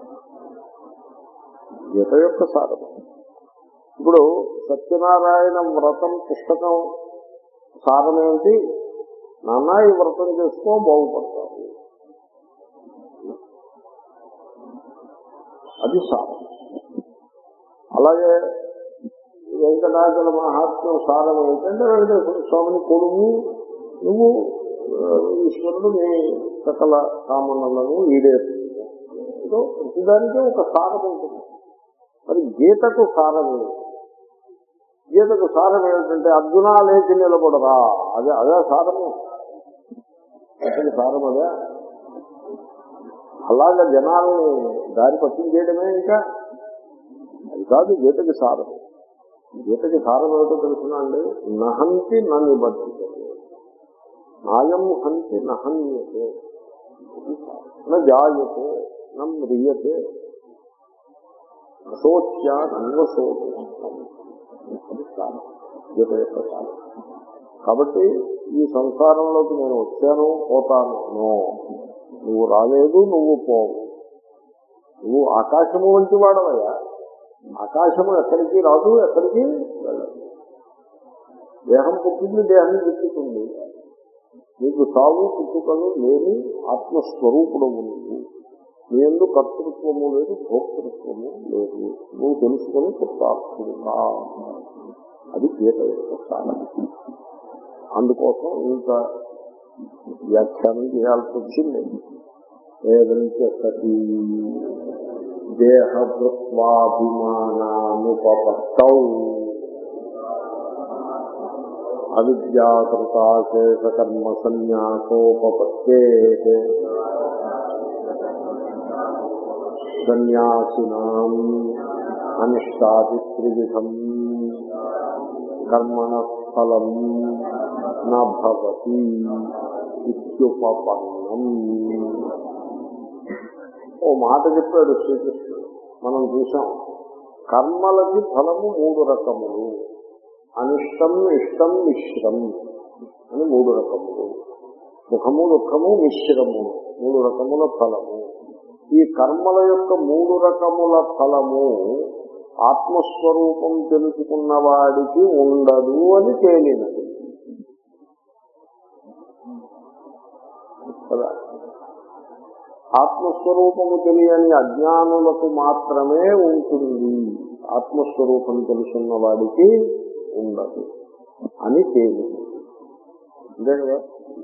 గీత యొక్క సారం ఇప్పుడు సత్యనారాయణ వ్రతం పుస్తకం సారం ఏమిటి నాన్న ఈ వ్రతం చేసుకో బాగుపడతావు అది సారం అలాగే వెంకటాచల మహాత్మ్యం సారం ఏంటంటే వెంకటేశ్వర స్వామిని కొడుకు నువ్వు ఆ, ఈశ్వరుడు నీ సకల కామనలను ఈడేస్తూ ప్రతిదానికి ఒక సారం ఉంటుంది మరి గీతకు సారం ఏమిటి గీతకు సారం ఏమిటంటే అర్జున లేచి నిలబడరా అదే అదే సారము అసలు సారం అదే అలాగా జనాల్ని దారి పట్టించేయడమే ఇంకా అది కాదు గీతకి సారం గీతకి సారం ఏమిటో తెలుసునా అండి నహంతి నన్ను బట్టి నాయం హంతి నహన్యతే ఇది సారం. న జాయతే న మ్రియతే అశోచ్యా అన్వశోచ అది సారం గీత యొక్క సారం కాబట్టి ఈ సంసారంలోకి నేను వచ్చాను పోతాను నో నువ్వు రాలేదు నువ్వు పోవు నువ్వు ఆకాశము వంటి వాడవయ్యా ఆకాశము ఎక్కడికి రాదు ఎక్కడికి వెళ్ళదు దేహం పుట్టింది దేహం పుట్టుతుంది నీకు సాగు పుట్టుకలు లేని ఆత్మస్వరూపుడు నువ్వు నీ ఎందు కర్తృత్వము లేదు భోక్తృత్వము లేదు నువ్వు తెలుసుకొని కృతార్థుడుగా అది గీత యొక్క సాధన అందుకోసం ఇంత వ్యాఖ్యానం చేయాల్సి వచ్చింది ఏదంటే సతీ దేహభృత్వాభిమానానుపత్తౌ అవిద్యాకృతాశేషకర్మ సన్యాసోపత్తే సన్యాసినాం అనిష్టాదిత్రివిధం కర్మణ ఫలం నభవతి ఇత్యుపపన్నం ఓ మాట చెప్పాడు శ్రీకృష్ణుడు మనం చూసాం కర్మలకి ఫలము మూడు రకములు అనిష్టం ఇష్టం మిశ్రం అని మూడు రకములు సుఖము దుఃఖము మిశ్రము మూడు రకముల ఫలము ఈ కర్మల యొక్క మూడు రకముల ఫలము ఆత్మస్వరూపం తెలుసుకున్న వాడికి ఉండదు అని తేలినది కదా ఆత్మస్వరూపము తెలియని అజ్ఞానులకు మాత్రమే ఉంటుంది ఆత్మస్వరూపం తెలుసున్న వాడికి ఉండదు అని తేలింది అంతే కదా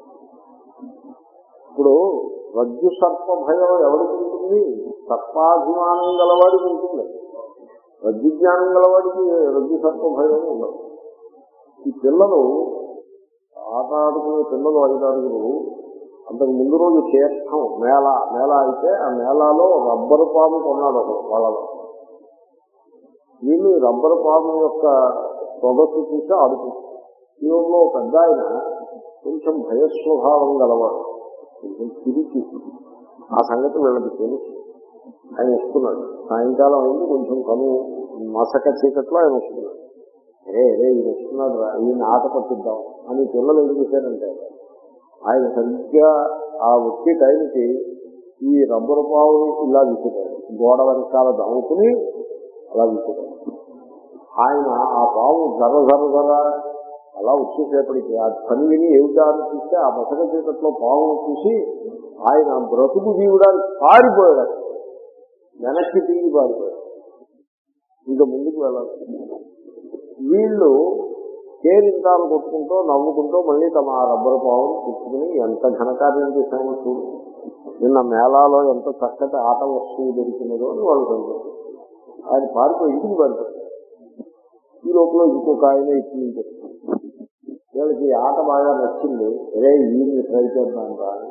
ఇప్పుడు రజ్జు సర్ప భయం ఎవరికి ఉంటుంది సర్పాభిమానం గలవాడికి ఉంటుంది రజ్జు జ్ఞానం గలవాడికి రజ్జు సర్ప భయం ఉండదు ఈ పిల్లలు ఆట ఆడుకునే పిల్లలు ఐదారుగురు అంతకు ముందు రోజు తీర్థం మేళ మేళ అయితే ఆ మేళాలో రబ్బరు పాము కొన్నాడు ఒకడు వాళ్ళలో వీళ్ళు ఈ రబ్బరు పాము యొక్క సొగసు చూసి ఆడుకుంటారు ఈ రోజులో ఒక పెద్ద ఆయన కొంచెం భయస్వభావం గలవాడు కొంచెం తిరిగి ఆ సంగతి వీళ్ళకి తెలుసు ఆయన వస్తున్నాడు సాయంకాలం అయింది కొంచెం కను మసక చీకట్లో ఆయన వస్తున్నాడు ఏ రే ఈయన వస్తున్నాడు రా ఈయన ఆట పట్టిద్దాం అని పిల్లలు ఏం చేశారంటే ఆయన సరిగ్గా ఆ వచ్చే టైంకి ఈ రబ్బరు పావుని ఇలా విసుతాడు గోడ వెనకాల దమ్ముకుని అలా విసుతాడు ఆయన ఆ పాము జర జర జర అలా వచ్చేసేపటికి ఆ పని విని ఏమిటా అని చూస్తే ఆ మసక చీకట్లో పామును చూసి ఆయన బ్రతుకు జీవుడానికి పారిపోయాడు వెనక్కి తిరిగి పారిపోయాడు ఇంకా ముందుకు వెళ్ళాలి వీళ్ళు కేరింతాలు కొట్టుకుంటూ నవ్వుకుంటూ మళ్ళీ తమ ఆ రబ్బరు పావును పుచ్చుకుని ఎంత ఘనకార్యం చేశామో చూడు నిన్న మేళాలో ఎంత చక్కటి ఆట వస్తువు దొరికినదో అని వాళ్ళు సంతోషం ఆయన పారిపోయి ఇంటికి పారిపోయారు ఈ లోపల ఇంకొక ఆయన ఇచ్చి నుంచి వస్తుంది. వీళ్ళకి ఈ ఆట బాగా నచ్చింది రే ఈయన్ని ట్రై చేద్దాం రా అని.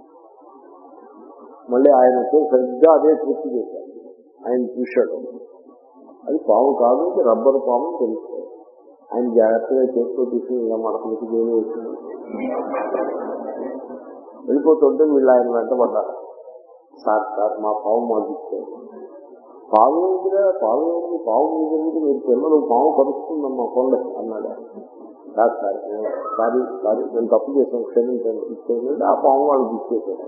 మళ్ళీ ఆయన వచ్చి సరిగ్గా అదే పూర్తి చేశారు ఆయన చూశాడు అది పాము కాదు ఇది రబ్బరు పాము అని తెలుసుకో ఆయన జాగ్రత్తగా చేతితో తీసుకుని ఇలా మడతలకి జైలు వచ్చింది వెళ్ళిపోతుంటే వీళ్ళు ఆయన వెంటబడ్డారు సార్ సార్ మా పాము మాకు ఇచ్చారు పాము ఉందిరా పాము ఉంది పాము ఉంది మీరు పిల్లలు పాము కలుస్తుందమ్మా కొండ అన్నాడు ఆయన. కాదు సార్ నేను సారీ సారీ నేను తప్పు చేశాను క్షమించండి ఇచ్చేది ఆ పాము వాళ్ళకి ఇచ్చేసాడు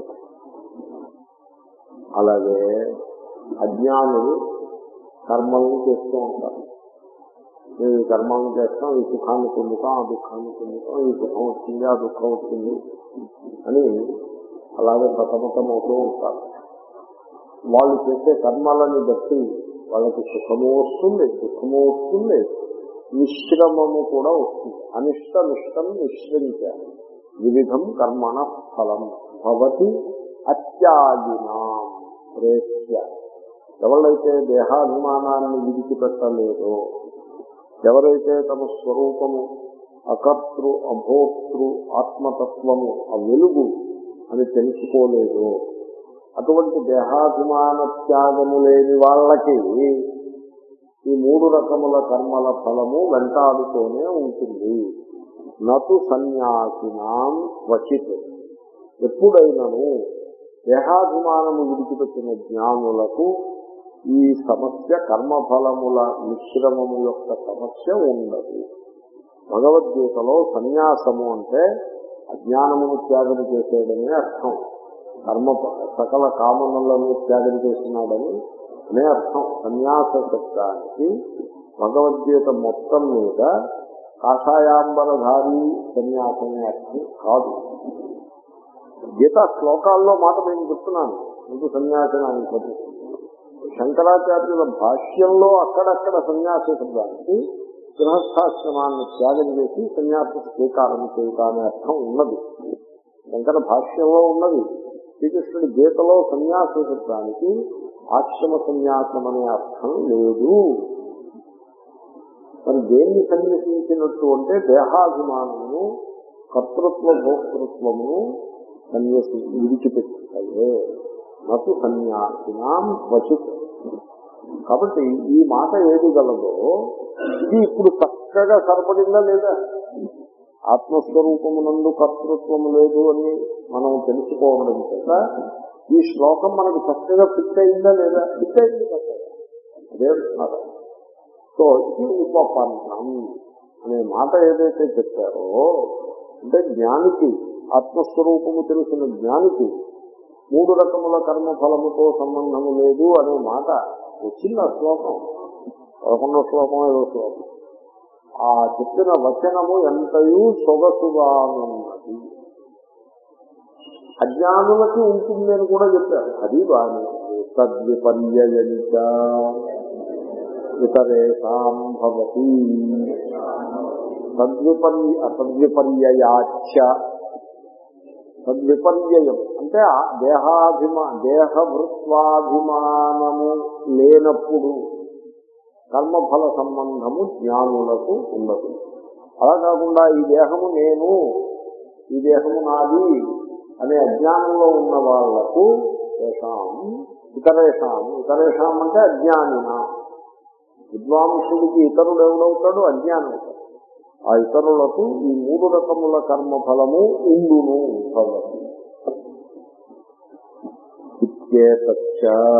అలాగే అజ్ఞానులు కర్మలను చేస్తూ ఉంటారు మేము ఈ కర్మలను చేస్తాం ఈ సుఖాన్ని పొందుతాం ఆ దుఃఖాన్ని పొందుతాం ఈ సుఖం వచ్చింది ఆ దుఃఖం వచ్చింది అని అలాగే ప్రతమతం అవుతూ ఉంటారు వాళ్ళు చేసే కర్మలని బట్టి వాళ్ళకి సుఖము వస్తుంది దుఃఖము వస్తుంది మిశ్రమము కూడా వస్తుంది అనిష్టమిష్టం మిశ్రించాలి వివిధం కర్మణ ఫలం భవతి అత్యాగినా ప్రేత్య ఎవరైతే దేహాభిమానాన్ని విడిచిపెట్టలేదో ఎవరైతే తమ స్వరూపము అకర్తృ అభోక్తృ ఆత్మతత్వము ఆ వెలుగు అని తెలుసుకోలేదో అటువంటి దేహాభిమాన త్యాగము లేని వాళ్ళకి ఈ మూడు రకముల కర్మల ఫలము వెంటాడుతూనే ఉంటుంది నటు సన్యాసినాం క్వచిత్ ఎప్పుడైనను దేహాభిమానము విడిచిపెట్టిన జ్ఞానులకు ఈ సమస్య కర్మఫలముల మిశ్రమము యొక్క సమస్య ఉండదు భగవద్గీతలో సన్యాసము అంటే అజ్ఞానమును త్యాగం చేసేయడమే అర్థం కర్మ సకల కామనలను త్యాగం చేస్తున్నాడని అనే అర్థం సన్యాస శబ్దానికి భగవద్గీత మొత్తం మీద కాషాయాంబరధారి సన్యాసమే అర్థం కాదు గీత శ్లోకాల్లో మాట నేను చెప్తున్నాను మీకు సన్యాసనాన్ని పది శంకరాచార్యుల భాష్యంలో అక్కడక్కడ సన్యాస శబ్దానికి గృహస్థాశ్రమాన్ని త్యాగం చేసి సన్యాస స్వీకారం చేయుట అనే అర్థం ఉన్నది శంకర భాష్యంలో ఉన్నది శ్రీకృష్ణుడి గీతలో సన్యాస శబ్దానికి ఆశ్రమ సన్యాసం అనే అర్థం లేదు మరి దేన్ని సన్యసించినట్టు అంటే దేహాభిమానమును కర్తృత్వ భోక్తృత్వమును సన్యసి విడిచిపెట్టాయే నటు సన్యాసినాం క్వచిత్ కాబట్టి ఈ మాట ఏది గలదో ఇది ఇప్పుడు చక్కగా సరిపడిందా లేదా ఆత్మస్వరూపమునందు కర్తృత్వము లేదు అని మనం తెలుసుకోవడం చేత ఈ శ్లోకం మనకు చక్కగా ఫిట్ అయిందా లేదా ఫిట్ అయింది చక్కగా అదే అంటున్నారు సో ఇది ఉపపన్నం అనే మాట ఏదైతే చెప్పారో అంటే జ్ఞానికి ఆత్మస్వరూపము తెలిసిన జ్ఞానికి మూడు రకముల కర్మ ఫలముతో సంబంధము లేదు అనే మాట వచ్చింది ఆ శ్లోకం పదకొండో శ్లోకం ఏదో శ్లోకం ఆ చెప్పిన వచనము ఎంతయూ సొగసుగా ఉన్నది అజ్ఞానులకి ఉంటుంది అని కూడా చెప్పారు అది బాగా తద్విపర్యయంచ ఇతరేషాం భవతి తద్విపర్య తద్విపర్యయాచ తద్విపర్యయం అంటే ఆ దేహాభిమా దేహభృత్వాభిమానము లేనప్పుడు కర్మఫల సంబంధము జ్ఞానులకు ఉండదు అలా కాకుండా ఈ దేహము నేను ఈ దేహము నాది అనే అజ్ఞానంలో ఉన్న వాళ్లకు ఏషాం ఇతరేషాం ఇతరేషాం అంటే అజ్ఞానిన విద్వాంసుడికి ఇతరుడు ఎవడవుతాడు అజ్ఞానం అవుతాడు ఆ ఇతరులకు ఈ మూడు రకముల కర్మ ఫలము ఉండును భవతి ఇత్యేతచ్చ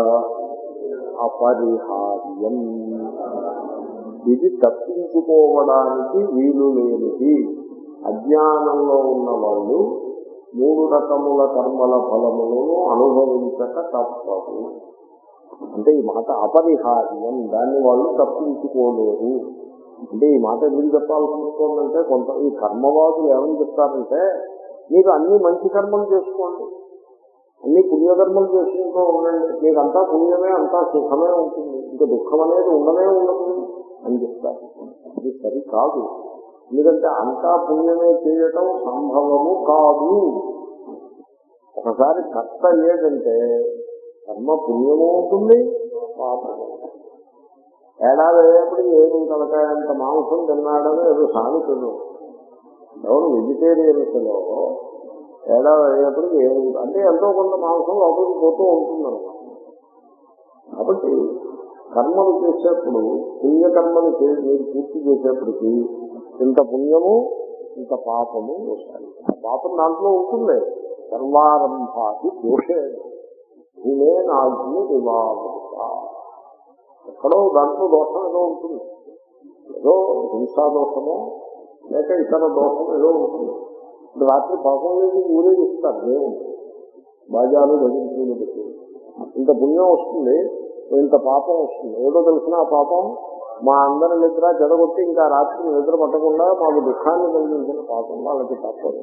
అపరిహార్యం ఇది తప్పించుకోవడానికి వీలు లేనిది అజ్ఞానంలో ఉన్న వాళ్ళు మూడు రకముల కర్మల ఫలములను అనుభవించక తప్పదు అంటే ఈ మాట అపరిహార్యం దాన్ని వాళ్ళు తప్పించుకోలేరు అంటే ఈ మాట ఎందుకు చెప్పాల్సి వస్తుందంటే కొంత ఈ కర్మవాదులు ఏమని చెప్తారంటే మీరు అన్ని మంచి కర్మలు చేసుకోండి అన్ని పుణ్యకర్మలు చేసుకుంటూ ఉండండి మీకు అంతా పుణ్యమే అంతా సుఖమే ఉంటుంది ఇంకా దుఃఖం అనేది ఉండనే ఉండదు అని చెప్తారు ఇది సరి కాదు ఎందుకంటే అంతా పుణ్యమే చేయటం సంభవము కాదు ఒకసారి కర్త ఏదంటే కర్మ పుణ్యము ఉంటుంది పాపము ఏడాది అయ్యేప్పటికి ఏడు తలకాయంత మాంసం తిన్నాడని ఏదో సామెతలు ఎవరు వెజిటేరియన్స్ లో ఏడాది అయ్యేప్పటికి ఏడు అంటే ఎంతో కొంత మాంసం లోపలికి పోతూ ఉంటుందన్నమాట కాబట్టి కర్మలు చేసేప్పుడు పుణ్యకర్మలు చే- మీరు పూర్తి చేసేప్పటికి ఇంత పుణ్యము ఇంత పాపము వస్తాయి ఆ పాపం దాంట్లో ఉంటుంది సర్వారంభాది దోషే భూమే నాగ్ని వివాహత ఎక్కడో దాంట్లో దోషం ఏదో ఉంటుంది ఏదో హింసా దోషమో లేక ఇతర దోషం ఏదో ఉంటుంది ఇప్పుడు రాత్రి పాపం లేదు ఊరేగిస్తారు దేవుడు బాజాలు ధరించుకుని పెట్టి ఇంత పుణ్యం వస్తుంది ఇంత పాపం వస్తుంది ఏదో తెలిసిన ఆ పాపం మా అందరి నిద్ర చెడగొట్టి ఇంకా రాత్రి నిద్ర పట్టకుండా మాకు దుఃఖాన్ని కలిగించిన పాపం వాళ్ళకి తప్పదు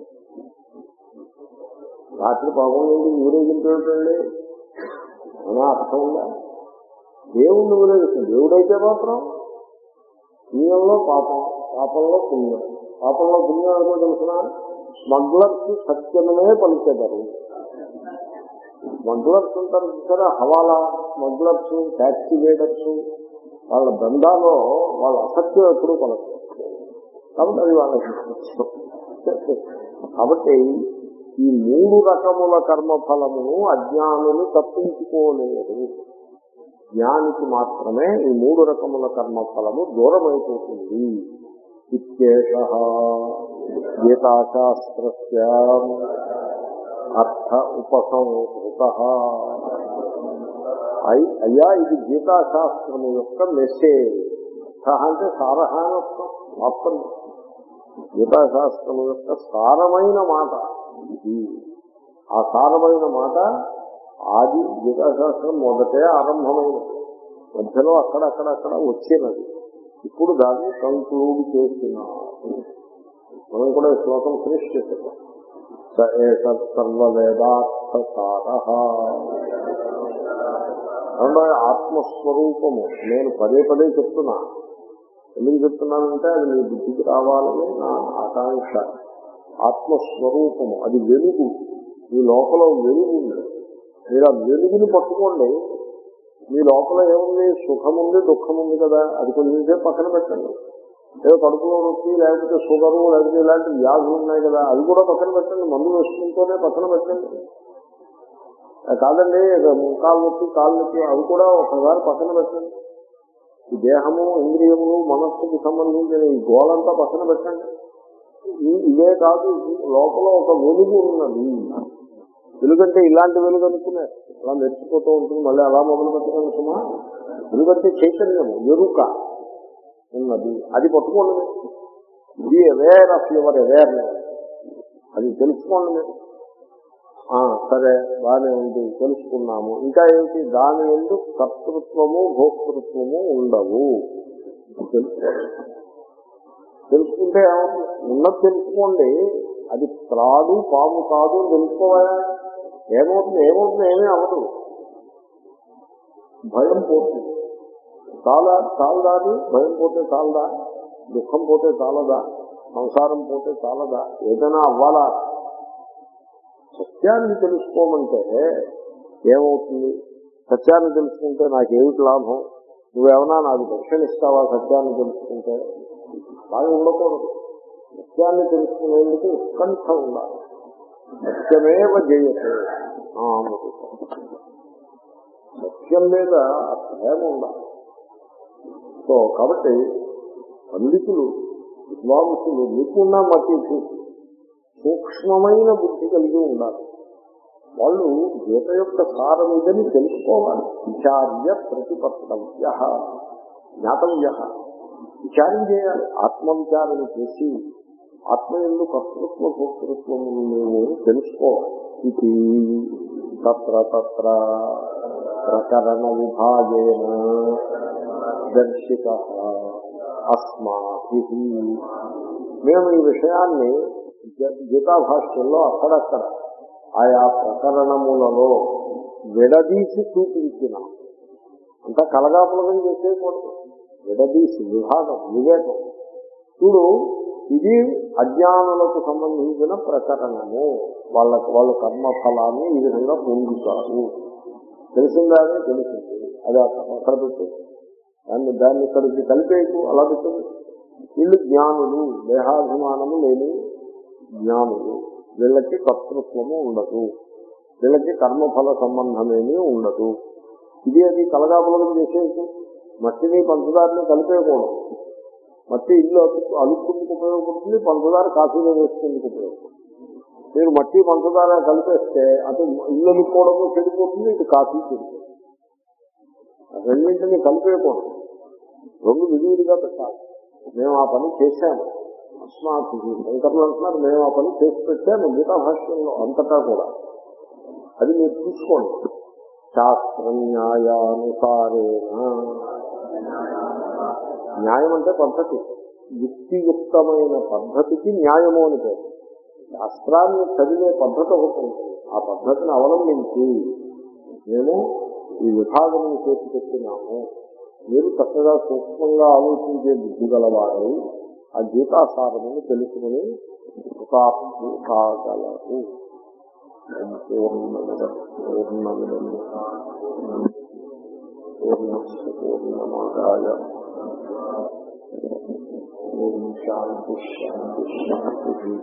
రాత్రి పాపం నుండి ఊరేగింపు ఏమిటండి అలా అర్థం ఉందా దేవుణ్ణి ఊరేగిస్తుంది దేవుడైతే మాత్రం పుణ్యంలో పాపం పాపంలో పుణ్యం పాపంలో పుణ్యం ఏదో తెలిసిన స్మగ్లర్స్ సత్యమనే పలికెదరు స్మగ్లర్స్ ఉంటారు చూసారా హవాలా స్మగ్లర్స్ ట్యాక్సీ లీడర్స్ వాళ్ళ దందాలో వాళ్ళ అసత్యం ఎప్పుడూ పలకరు కాబట్టి అది వాళ్ళ కాబట్టి ఈ మూడు రకముల కర్మఫలమును అజ్ఞానులు తప్పించుకోలేరు జ్ఞానికి మాత్రమే ఈ మూడు రకముల కర్మఫలము దూరమైపోతుంది ఇత్యేష గీతాశాస్త్రస్య అర్థ ఉపసంహృత అయ్- అయ్యా ఇది గీతాశాస్త్రము యొక్క మెసేజ్ అర్థ అంటే సారహానత్వం మొత్తం గీతాశాస్త్రం యొక్క సారమైన మాట ఇది ఆ సారమైన మాట ఆది గీతాశాస్త్రం మొదటే ఆరంభమైనది మధ్యలో అక్కడక్కడక్కడ వచ్చినది ఇప్పుడు దాన్ని కంక్లూడ్ చేస్తున్నారు మనం కూడా ఈ శ్లోకం ఫినిష్ చేసేద్దాం స ఏతత్ సర్వవేదార్థ సార రెండో ఆత్మస్వరూపము నేను పదే పదే చెప్తున్నా ఎందుకు చెప్తున్నానంటే అది మీ బుద్ధికి రావాలని నా ఆకాంక్ష ఆత్మస్వరూపము అది వెలుగు మీ లోపల వెలుగు ఉంది మీరు ఆ వెలుగుని పట్టుకోండి మీ లోపల ఏముంది సుఖం ఉంది దుఃఖం ఉంది కదా అది కొంచెం సేపు పక్కన పెట్టండి ఏదో కడుపులో నొప్పి లేకపోతే షుగరు లేకపోతే ఇలాంటి వ్యాధులు ఉన్నాయి కదా అది కూడా పక్కన పెట్టండి మందు వేసుకుంటూనే పక్కన పెట్టండి కాదండి కాలు నొప్పి కాలు నొప్పి అవి కూడా ఒకసారి పక్కన పెట్టండి ఈ దేహము ఇంద్రియములు మనస్సుకు సంబంధించిన ఈ గోలంతా పక్కన పెట్టండి ఈ- ఇవే కాదు లోపల ఒక వెలుగు ఉన్నది వెలుగంటే ఇలాంటి వెలుగు అనుకునే అలా మెరిచిపోతూ ఉంటుంది మళ్ళీ అలా మొదలు పెట్టడం సుమా వెలుగంటే చైతన్యము ఎరుక ఉన్నది అది పట్టుకోండి మీరు be aware of your awareness అది తెలుసుకోండి మీరు ఆ, సరే బాగానే ఉంది తెలుసుకున్నాము ఇంకా ఏంటి దాని ఎందు కర్తృత్వము భోక్తృత్వము ఉండవు తెలుసుకోండి తెలుసుకుంటే ఏమవుతుంది ఉన్నది తెలుసుకోండి అది త్రాడు పాము కాదు అని తెలుసుకోవాలా ఏమవుతుంది ఏమవుతుంది ఏమీ అవ్వదు భయం పోతుంది చాలా చాలదా అది భయం పోతే చాలదా దుఃఖం పోతే చాలదా సంసారం పోతే చాలదా ఏదైనా అవ్వాలా సత్యాన్ని తెలుసుకోమంటే ఏమవుతుంది సత్యాన్ని తెలుసుకుంటే నాకేమిటి లాభం నువ్వేమన్నా నాకు దర్శన ఇస్తావా సత్యాన్ని తెలుసుకుంటే బాగా ఉండకూడదు సత్యాన్ని తెలుసుకునేందుకు ఉత్కంఠ ఉండాలి సత్యమేవ జయతే ఆ, అన్నది. సత్యం మీద ఆ ప్రేమ ఉండాలి సో కాబట్టి పండితులు విద్వాంసులు నిపుణ మతి సూక్ష్మమైన బుద్ధి కలిగి ఉండాలి వాళ్ళు గీత యొక్క సారం ఇదని తెలుసుకోవాలి విచార్య ప్రతిపత్తవ్య జ్ఞాతవ్య విచారం చేయాలి ఆత్మవిచారణ చేసి ఆత్మ ఎందు కర్తృత్వ భోక్తృత్వములు మేము తెలుసుకోవాలి ఇది తత్ర తత్ర ప్రకరణ విభాగేన దర్శిత అస్మాభి మేము ఈ విషయాన్ని గ- గీతా భాష్యంలో అక్కడక్కడ ఆయా ప్రకరణములలో విడదీసి చూపించినాం అంతా కలగాపులగం చేసేయకూడదు విడదీసి విభాగం వివేకం చూడు ఇది అజ్ఞానులకు సంబంధించిన ప్రకరణము వాళ్ళకు వాళ్ళ కర్మఫలాన్ని ఈ విధంగా పొందుతారు తెలిసిందానే తెలిసింది అది అక్కడ పెట్టు దాన్ని దాన్ని ఇక్కడికి కలిపేకు అలా పెట్టు వీళ్ళు జ్ఞానులు దేహాభిమానము లేని జ్ఞానులు వీళ్ళకి కర్తృత్వము ఉండదు వీళ్ళకి కర్మఫల సంబంధమేమీ ఉండదు ఇది అది కలగాపులగం చేసేసి మట్టిని పంచదారని కలిపేయకూడదు మట్టి ఇల్లు అతుక్కు అలుక్కుందుకు ఉపయోగపడుతుంది పంచదార కాఫీలో వేసుకుందుకు ఉపయోగపడుతుంది మీరు మట్టి పంచదార కలిపేస్తే అటు ఇల్లు అలుక్కోవడము చెడిపోతుంది ఇటు కాఫీ చెడిపోతుంది రెండింటిని కలిపేయకూడదు రెండు విధివిధిగా పెట్టాలి మేము ఆ పని చేశాము అస్మాత్ శంకర్లు అంటున్నారు మేము ఆ పని చేసి పెట్టాము గీతా భాష్యంలో అంతటా కూడా అది మీరు చూసుకోండి శాస్త్ర న్యాయానుసారేణ న్యాయం అంటే పద్ధతి యుక్తియుక్తమైన పద్ధతికి న్యాయము అని పేరు శాస్త్రాన్ని చదివే పద్ధతి ఒకటి ఉంటుంది ఆ పద్ధతిని అవలంబించి మేము ఈ విభాగం చేసి పెట్టినాము మీరు చక్కగా సూక్ష్మంగా ఆలోచించే బుద్ధి గలవారు ఆ గీతాసారమును తెలుసుకుని ఒక కాగలరు పూర్ణమిదం పూర్ణమిదం పూర్ణస్ పూర్ణమాదాయ ఓం శాంతి శాంతి శాంతి